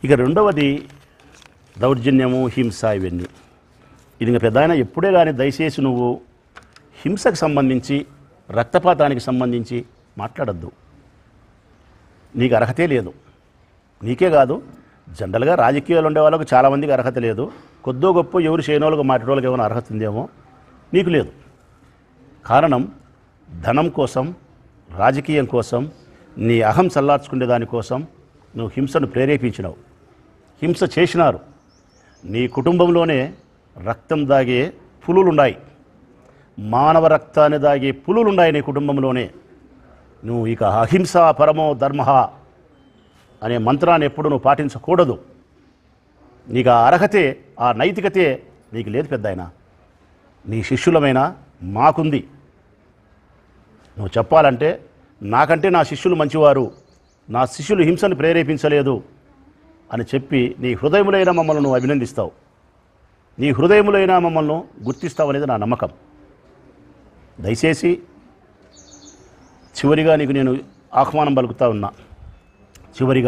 ఇక రెండవది దౌర్జన్యము హింస ఇవన్నీ ఇది ఇంకా పెద్ద ఆయన ఎప్పుడే కానీ దయచేసి నువ్వు హింసకు సంబంధించి రక్తపాతానికి సంబంధించి మాట్లాడద్దు నీకు అర్హతే లేదు నీకే కాదు జనరల్గా రాజకీయాలు ఉండే వాళ్ళకు చాలామందికి అర్హత లేదు కొద్దో గొప్ప ఎవరు చేయనోళ్ళకు మాట్లాడోళ్ళకి ఏమైనా అర్హత ఉందేమో నీకు లేదు కారణం ధనం కోసం రాజకీయం కోసం నీ అహం చల్లార్చుకునే దానికోసం నువ్వు హింసను ప్రేరేపించినావు హింస చేసినారు నీ కుటుంబంలోనే రక్తం దాగే పులులున్నాయి మానవ రక్తాన్ని దాగే పులులున్నాయి నీ కుటుంబంలోనే నువ్వు ఇక అహింస పరమో ధర్మ అనే మంత్రాన్ని ఎప్పుడు నువ్వు పాటించకూడదు నీకు ఆ అర్హతే ఆ నైతికతే నీకు లేదు పెద్ద నీ శిష్యులమైన మాకుంది నువ్వు చెప్పాలంటే నాకంటే నా శిష్యులు మంచివారు నా శిష్యులు హింసను ప్రేరేపించలేదు అని చెప్పి నీ హృదయములైన మమ్మల్ని నువ్వు అభినందిస్తావు నీ హృదయములైన మమ్మల్ని గుర్తిస్తావు అనేది నా నమ్మకం దయచేసి చివరిగా నీకు నేను ఆహ్వానం పలుకుతా ఉన్నా చివరిగా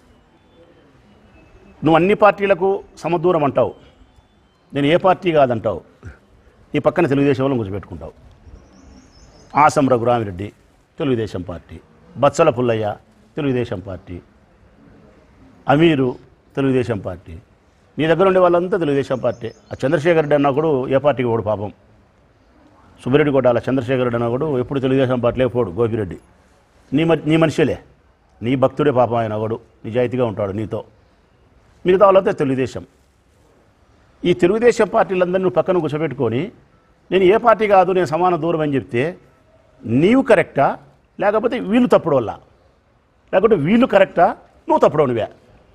నువ్వు అన్ని పార్టీలకు సమదూరం అంటావు నేను ఏ పార్టీ కాదంటావు ఈ పక్కన తెలుగుదేశం వాళ్ళని కూర్చోబెట్టుకుంటావు Asam Raghuramireddy Telugu Desam party Bachala Pullaiah Telugu Desam party Ameer Telugu Desam party నీ దగ్గర ఉండే వాళ్ళంతా తెలుగుదేశం పార్టీ ఆ చంద్రశేఖర్ రెడ్డి అన్నా కూడా ఏ పార్టీకి పోడు పాపం సుబ్బిరెడ్డి కొట్టాల చంద్రశేఖర్ రెడ్డి అన్నా కూడా ఎప్పుడు తెలుగుదేశం పార్టీలే పోడు గోపిరెడ్డి నీ మ నీ మనిషిలే నీ భక్తుడే పాపం ఆయన ఒకడు నిజాయితీగా ఉంటాడు నీతో మిగతా వాళ్ళంతా తెలుగుదేశం ఈ తెలుగుదేశం పార్టీలందరినీ నువ్వు పక్కన కూర్చోబెట్టుకొని నేను ఏ పార్టీ కాదు నేను సమాన దూరం అని చెప్తే నీవు కరెక్టా లేకపోతే వీళ్ళు తప్పుడు వల్ల లేకపోతే వీళ్ళు కరెక్టా నువ్వు తప్పుడు నువ్వే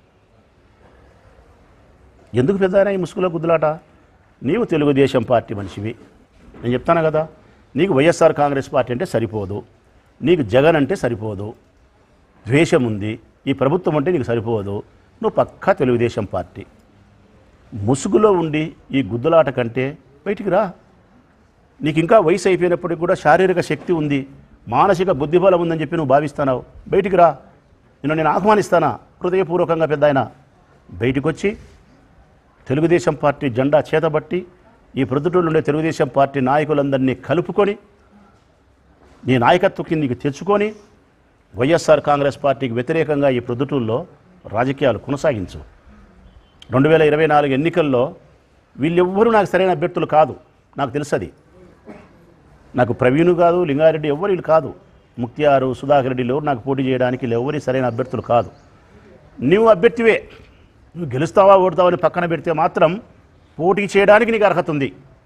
ఎందుకు పెద్ద ఈ ముసుగులో గుద్దులాట నీవు తెలుగుదేశం పార్టీ మనిషివి నేను చెప్తాను కదా నీకు వైఎస్ఆర్ కాంగ్రెస్ పార్టీ అంటే సరిపోదు నీకు జగన్ అంటే సరిపోదు ద్వేషం ఉంది ఈ ప్రభుత్వం అంటే నీకు సరిపోదు నువ్వు పక్కా తెలుగుదేశం పార్టీ ముసుగులో ఉండి ఈ గుద్దులాట కంటే బయటికి రా నీకు ఇంకా వయసు అయిపోయినప్పటికి కూడా శారీరక శక్తి ఉంది మానసిక బుద్ధిబలం ఉందని చెప్పి నువ్వు భావిస్తున్నావు బయటికి రా నిన్ను నేను ఆహ్వానిస్తానా హృదయపూర్వకంగా పెద్ద ఆయన బయటికి వచ్చి తెలుగుదేశం పార్టీ జెండా చేతబట్టి ఈ ప్రొద్దుటూరులో ఉండే తెలుగుదేశం పార్టీ నాయకులందరినీ కలుపుకొని నీ నాయకత్వం కిందికి తెచ్చుకొని వైఎస్ఆర్ కాంగ్రెస్ పార్టీకి వ్యతిరేకంగా ఈ ప్రొద్దుటూరులో రాజకీయాలు కొనసాగించు రెండు వేల ఇరవై నాలుగు ఎన్నికల్లో వీళ్ళెవ్వరూ నాకు సరైన అభ్యర్థులు కాదు నాకు తెలుసు అది నాకు ప్రవీణు కాదు లింగారెడ్డి ఎవ్వరు వీళ్ళు కాదు ముక్తియారు సుధాకర్ రెడ్డిలు ఎవరు నాకు పోటీ చేయడానికి వీళ్ళు ఎవరి సరైన అభ్యర్థులు కాదు నువ్వు అభ్యర్థివే నువ్వు గెలుస్తావా ఓడతావా అని పక్కన పెడితే మాత్రం పోటీ చేయడానికి నీకు అర్హత ఉంది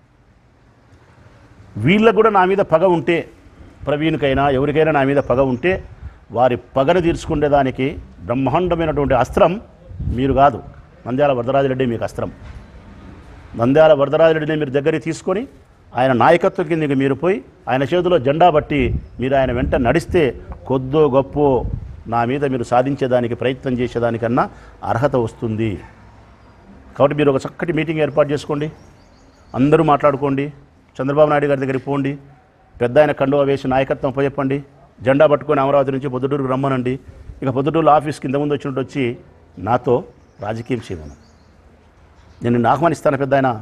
వీళ్ళకు కూడా నా మీద పగ ఉంటే ప్రవీణ్కైనా ఎవరికైనా నా మీద పగ ఉంటే వారి పగను తీర్చుకునేదానికి బ్రహ్మాండమైనటువంటి అస్త్రం మీరు కాదు నంద్యాల వరదరాజరెడ్డి మీకు అస్త్రం నంద్యాల వరదరాజరెడ్డిని మీరు దగ్గరికి తీసుకొని ఆయన నాయకత్వం కిందకి మీరు పోయి ఆయన చేతిలో జెండా బట్టి మీరు ఆయన వెంట నడిస్తే కొద్దో గొప్ప నా మీద మీరు సాధించేదానికి ప్రయత్నం చేసేదానికన్నా అర్హత వస్తుంది కాబట్టి మీరు ఒక చక్కటి మీటింగ్ ఏర్పాటు చేసుకోండి అందరూ మాట్లాడుకోండి చంద్రబాబు నాయుడు గారి దగ్గరికి పోండి పెద్ద ఆయన కండువా వేసి నాయకత్వం చెప్పండి జెండా పట్టుకొని అమరావతి నుంచి పొద్దుటూరుకు రమ్మనండి ఇక పొద్దుటూరు ఆఫీస్ కింద ముందు వచ్చినట్టు వచ్చి నాతో రాజకీయం చేయమను నేను నిన్ను ఆహ్వానిస్తాను పెద్ద ఆయన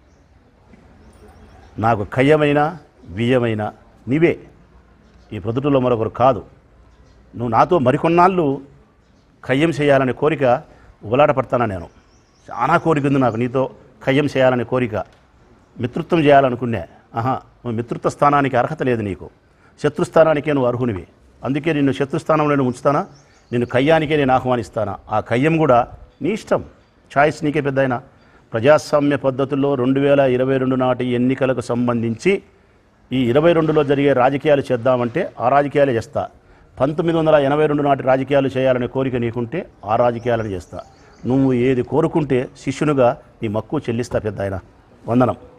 నాకు కయ్యమైన బియ్యమైన నీవే ఈ ప్రొద్దుటూరులో మరొకరు కాదు నువ్వు నాతో మరికొన్నాళ్ళు కయ్యం చేయాలనే కోరిక ఉబలాట పడతానా నేను చాలా కోరిక ఉంది నాకు నీతో కయ్యం చేయాలనే కోరిక మిత్రుత్వం చేయాలనుకున్నా ఆహా నువ్వు మిత్రుత్వ స్థానానికి అర్హత లేదు నీకు శత్రుస్థానానికే నువ్వు అర్హునివి అందుకే నిన్ను శత్రుస్థానంలో నేను ఉంచుతానా నిన్ను కయ్యానికే నేను ఆహ్వానిస్తానా ఆ కయ్యం కూడా నీ ఇష్టం ఛాయిస్ నీకే పెద్ద ప్రజాస్వామ్య పద్ధతుల్లో రెండు వేల ఇరవై రెండు నాటి ఎన్నికలకు సంబంధించి ఈ ఇరవై రెండులో జరిగే రాజకీయాలు చేద్దామంటే ఆ రాజకీయాలే చేస్తా పంతొమ్మిది వందల ఎనభై రెండు నాటి రాజకీయాలు చేయాలనే కోరిక నీకుంటే ఆ రాజకీయాలను చేస్తా నువ్వు ఏది కోరుకుంటే శిష్యునుగా నీ మక్కువ చెల్లిస్తా పెద్ద వందనం